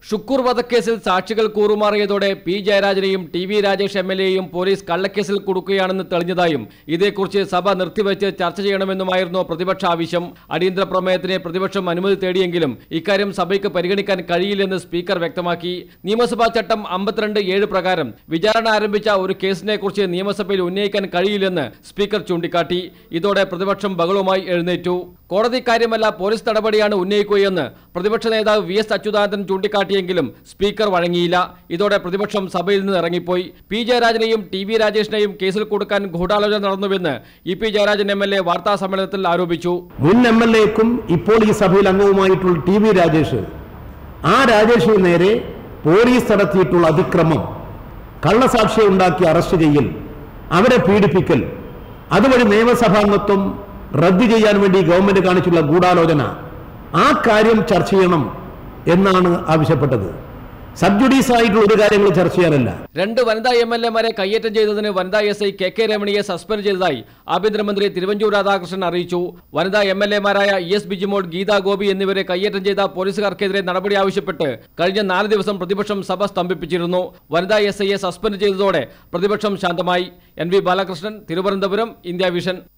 ഷുക്കൂർ വധക്കേസിൽ സാക്ഷികൾ കൂറുമാറിയതോടെ പി ജയരാജനെയും T V Rajesh M L എയും പോലീസ് കള്ളക്കേസിൽ കൊടുക്കുകയാണെന്ന് തെളിഞ്ഞതായും ഇതേക്കുറിച്ച് സഭ നിർത്തിവെച്ച് ചർച്ച ചെയ്യണമെന്നുമായിരുന്നു പ്രതിപക്ഷ ആവശ്യം അടിയന്തര പ്രമേയത്തിന് പ്രതിപക്ഷം അനുമതി തേടിയെങ്കിലും ഇക്കാര്യം സഭയ്ക്ക് പരിഗണിക്കാൻ കഴിയില്ലെന്ന് സ്പീക്കർ വ്യക്തമാക്കി നിയമസഭാ ചട്ടം അമ്പത്തിരണ്ട് ഏഴ് പ്രകാരം വിചാരണ ആരംഭിച്ച ഒരു കേസിനെ കുറിച്ച് നിയമസഭയിൽ ഉന്നയിക്കാൻ കഴിയില്ലെന്ന് സ്പീക്കർ ചൂണ്ടിക്കാട്ടി ഇതോടെ പ്രതിപക്ഷം ബഹളവുമായി എഴുന്നേറ്റു കോടതി കാര്യമല്ല പോലീസ് നടപടിയാണ് ഉന്നയിക്കുകയെന്ന് പ്രതിപക്ഷ നേതാവ് വി എസ് അച്യുതാനന്ദൻ ചൂണ്ടിക്കാട്ടിയെങ്കിലും സ്പീക്കർ വഴങ്ങിയില്ല ഇതോടെ പ്രതിപക്ഷം സഭയിൽ നിന്ന് ഇറങ്ങിപ്പോയി പി ജയരാജനെയും ടി വി രാജേഷിനെയും കേസിൽ കൊടുക്കാൻ ഗൂഢാലോചന നടന്നുവെന്ന് E P Jayarajan M L A വാർത്താ സമ്മേളനത്തിൽ ആരോപിച്ചു മുൻ എം എൽ എക്കും ഇപ്പോൾ ഈ സഭയിൽ അംഗവുമായിട്ടുള്ള ടി വി രാജേഷ് ആ രാജേഷിന് നേരെ പോലീസ് നടത്തിയിട്ടുള്ള അതിക്രമം കള്ളസാക്ഷിയെ ഉണ്ടാക്കി അറസ്റ്റ് ചെയ്യൽ അവരെ പീഡിപ്പിക്കൽ അതുവഴി നിയമസഭാംഗത്വം റദ്ദു ചെയ്യാൻ വേണ്ടി ഗവൺമെന്റ് കാണിച്ചുള്ള ഗൂഢാലോചന ആ കാര്യം ചർച്ച ചെയ്യണം എന്നാണ് ആവശ്യപ്പെട്ടത് സബ് ജുഡീസ് ആയിട്ടുള്ള ഒരു കാര്യങ്ങൾ ചർച്ച ചെയ്യാനല്ല രണ്ട് വനിതാ എം എൽ എമാരെ കയ്യേറ്റം ചെയ്തതിന് വനിതാ എസ് ഐ കെ കെ രമണിയെ സസ്പെൻഡ് ചെയ്തതായി ആഭ്യന്തരമന്ത്രി തിരുവഞ്ചൂർ രാധാകൃഷ്ണൻ അറിയിച്ചു വനിതാ എം എൽ എമാരായ ഇ എസ് ബിജിമോൾ ഗീതാ ഗോപി എന്നിവരെ കയ്യേറ്റം ചെയ്ത പോലീസുകാർക്കെതിരെ നടപടി ആവശ്യപ്പെട്ട് കഴിഞ്ഞ നാല് ദിവസം പ്രതിപക്ഷം സഭ സ്തംഭിപ്പിച്ചിരുന്നു വനിതാ എസ് ഐയെ സസ്പെൻഡ് ചെയ്തതോടെ പ്രതിപക്ഷം ശാന്തമായി N V Balakrishnan Thiruvananthapuram India vision